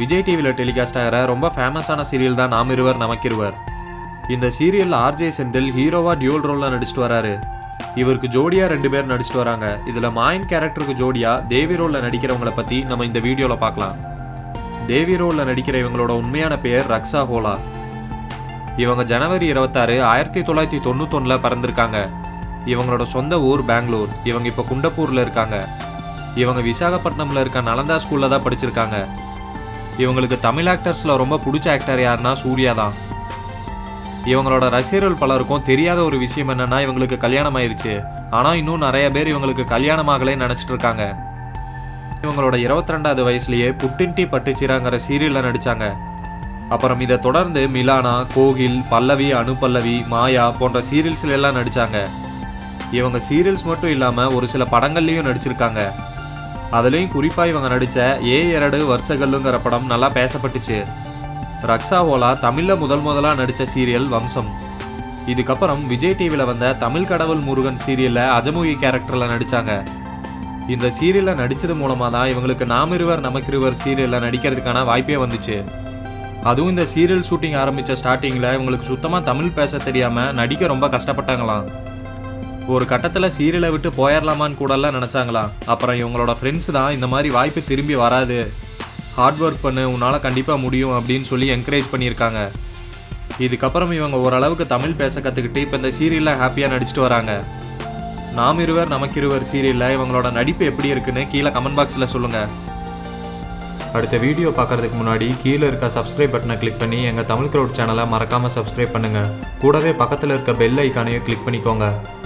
விஜய் டிவியில் டெலிகாஸ்ட் ஆகிற ரொம்ப ஃபேமஸான சீரியல் தான் நாம் இருவர் நமக்கிருவர் இந்த சீரியலில் ஆர்ஜே செந்தில் ஹீரோவா டியூல் ரோலில் நடிச்சிட்டு வராரு இவருக்கு ஜோடியா ரெண்டு பேர் நடிச்சிட்டு வராங்க இதில் மாயன் கேரக்டருக்கு ஜோடியா தேவி ரோலில் நடிக்கிறவங்கள பற்றி நம்ம இந்த வீடியோவில் பார்க்கலாம் தேவி ரோலில் நடிக்கிற இவங்களோட உண்மையான பேர் ரக்ஷா ஹோலா இவங்க ஜனவரி இருபத்தாறு ஆயிரத்தி தொள்ளாயிரத்தி தொண்ணூத்தொன்னில் பிறந்திருக்காங்க இவங்களோட சொந்த ஊர் பெங்களூர் இவங்க இப்போ குண்டப்பூரில் இருக்காங்க இவங்க விசாகப்பட்டினம்ல இருக்க நலந்தா ஸ்கூலில் தான் படிச்சிருக்காங்க இவங்களுக்கு தமிழ் ஆக்டர்ஸில் ரொம்ப பிடிச்ச ஆக்டர் யாருன்னா சூர்யா தான் இவங்களோட ரசிகர்கள் பலருக்கும் தெரியாத ஒரு விஷயம் என்னன்னா இவங்களுக்கு கல்யாணம் ஆயிருச்சு ஆனால் இன்னும் நிறைய பேர் இவங்களுக்கு கல்யாணமாகலே நினச்சிட்டு இருக்காங்க இவங்களோட இருபத்தி ரெண்டாவது வயசுலயே புட்டின்டி பட்டுச்சிராங்கிற சீரியலில் நடிச்சாங்க அப்புறம் இதை தொடர்ந்து மிலானா கோகில் பல்லவி அனுபல்லவி மாயா போன்ற சீரியல்ஸ்ல எல்லாம் நடிச்சாங்க இவங்க சீரியல்ஸ் மட்டும் இல்லாமல் ஒரு சில படங்கள்லையும் நடிச்சிருக்காங்க அதுலேயும் குறிப்பாக இவங்க நடித்த ஏ இரடு வருஷகல்லுங்கிற படம் நல்லா பேசப்பட்டுச்சு ரக்ஷா ஓலா தமிழில் முதல் முதலாக நடித்த சீரியல் வம்சம் இதுக்கப்புறம் விஜய் டிவியில் வந்த தமிழ் கடவுள் முருகன் சீரியலில் அஜமுகி கேரக்டரில் நடித்தாங்க இந்த சீரியலில் நடித்தது மூலமாக தான் இவங்களுக்கு நாம் இருவர் நமக்கிருவர் சீரியலில் நடிக்கிறதுக்கான வாய்ப்பே வந்துச்சு அதுவும் இந்த சீரியல் ஷூட்டிங் ஆரம்பித்த ஸ்டார்டிங்கில் இவங்களுக்கு சுத்தமாக தமிழ் பேச தெரியாமல் நடிக்க ரொம்ப கஷ்டப்பட்டாங்களாம் ஒரு கட்டத்தில் சீரியலை விட்டு போயிடலாமான்னு கூடலாம் நினச்சாங்களாம் அப்புறம் இவங்களோட ஃப்ரெண்ட்ஸ் தான் இந்த மாதிரி வாய்ப்பு திரும்பி வராது ஹார்ட் ஒர்க் பண்ணு உன்னால் கண்டிப்பாக முடியும் அப்படின்னு சொல்லி என்கரேஜ் பண்ணியிருக்காங்க இதுக்கப்புறம் இவங்க ஓரளவுக்கு தமிழ் பேச கற்றுக்கிட்டு இப்போ இந்த சீரியலில் ஹாப்பியாக நடிச்சிட்டு வராங்க நாம் இருவர் நமக்கிருவர் சீரியலில் இவங்களோட நடிப்பு எப்படி இருக்குன்னு கீழே கமெண்ட் பாக்ஸில் சொல்லுங்கள் அடுத்த வீடியோ பார்க்கறதுக்கு முன்னாடி கீழே இருக்க சப்ஸ்கிரைப் பட்டனை கிளிக் பண்ணி எங்கள் தமிழ் க்ரௌட் சேனலை மறக்காமல் சப்ஸ்கிரைப் பண்ணுங்கள் கூடவே பக்கத்தில் இருக்க பெல் ஐக்கானையும் கிளிக் பண்ணிக்கோங்க